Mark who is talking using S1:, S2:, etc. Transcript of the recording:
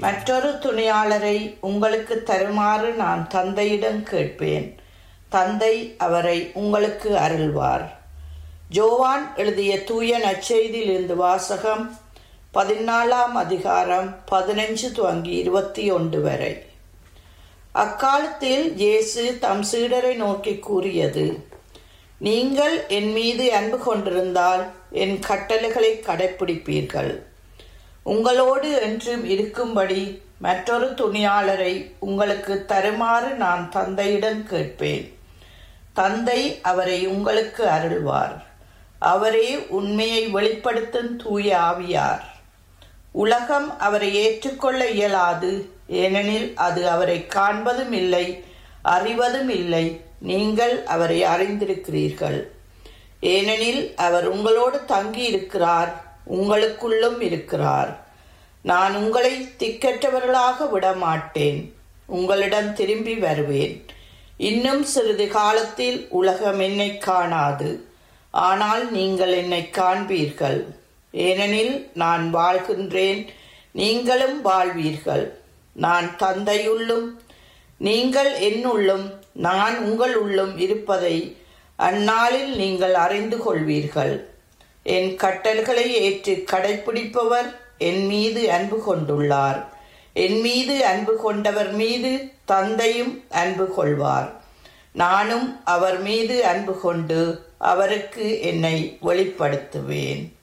S1: மற்றொரு துணையாளரை உங்களுக்கு தருமாறு நான் தந்தையிடம் கேட்பேன் தந்தை அவரை உங்களுக்கு அருள்வார் ஜோவான் எழுதிய தூய நற்செய்தியிலிருந்து வாசகம் பதினாலாம் அதிகாரம் பதினஞ்சு துவங்கி இருபத்தி ஒன்று வரை அக்காலத்தில் இயேசு தம் சீடரை நோக்கி கூறியது நீங்கள் என் மீது அன்பு கொண்டிருந்தால் என் கட்டளைகளை கடைப்பிடிப்பீர்கள் உங்களோடு என்றும் இருக்கும்படி மற்றொரு துணியாளரை உங்களுக்கு தருமாறு நான் தந்தையிடம் கேட்பேன் தந்தை அவரை உங்களுக்கு அருள்வார் அவரே உண்மையை வெளிப்படுத்தும் தூய ஆவியார் உலகம் அவரை ஏற்றுக்கொள்ள இயலாது ஏனெனில் அது அவரை காண்பதும் இல்லை அறிவதும் இல்லை நீங்கள் அவரை அறிந்திருக்கிறீர்கள் ஏனெனில் அவர் உங்களோடு தங்கி இருக்கிறார் உங்களுக்குள்ளும் இருக்கிறார் நான் உங்களை திக்கற்றவர்களாக விடமாட்டேன் உங்களிடம் திரும்பி வருவேன் இன்னும் சிறிது காலத்தில் உலகம் என்னை காணாது ஆனால் நீங்கள் என்னை காண்பீர்கள் ஏனெனில் நான் வாழ்கின்றேன் நீங்களும் வாழ்வீர்கள் நான் தந்தையுள்ளும் நீங்கள் என்னுள்ளும் நான் உங்கள் உள்ளும் இருப்பதை அந்நாளில் நீங்கள் அறிந்து கொள்வீர்கள் என் கட்டல்களை ஏற்று கடைப்பிடிப்பவர் என் மீது அன்பு கொண்டுள்ளார் என் மீது அன்பு கொண்டவர் மீது தந்தையும் அன்பு கொள்வார் நானும் அவர் மீது அன்பு கொண்டு அவருக்கு என்னை வெளிப்படுத்துவேன்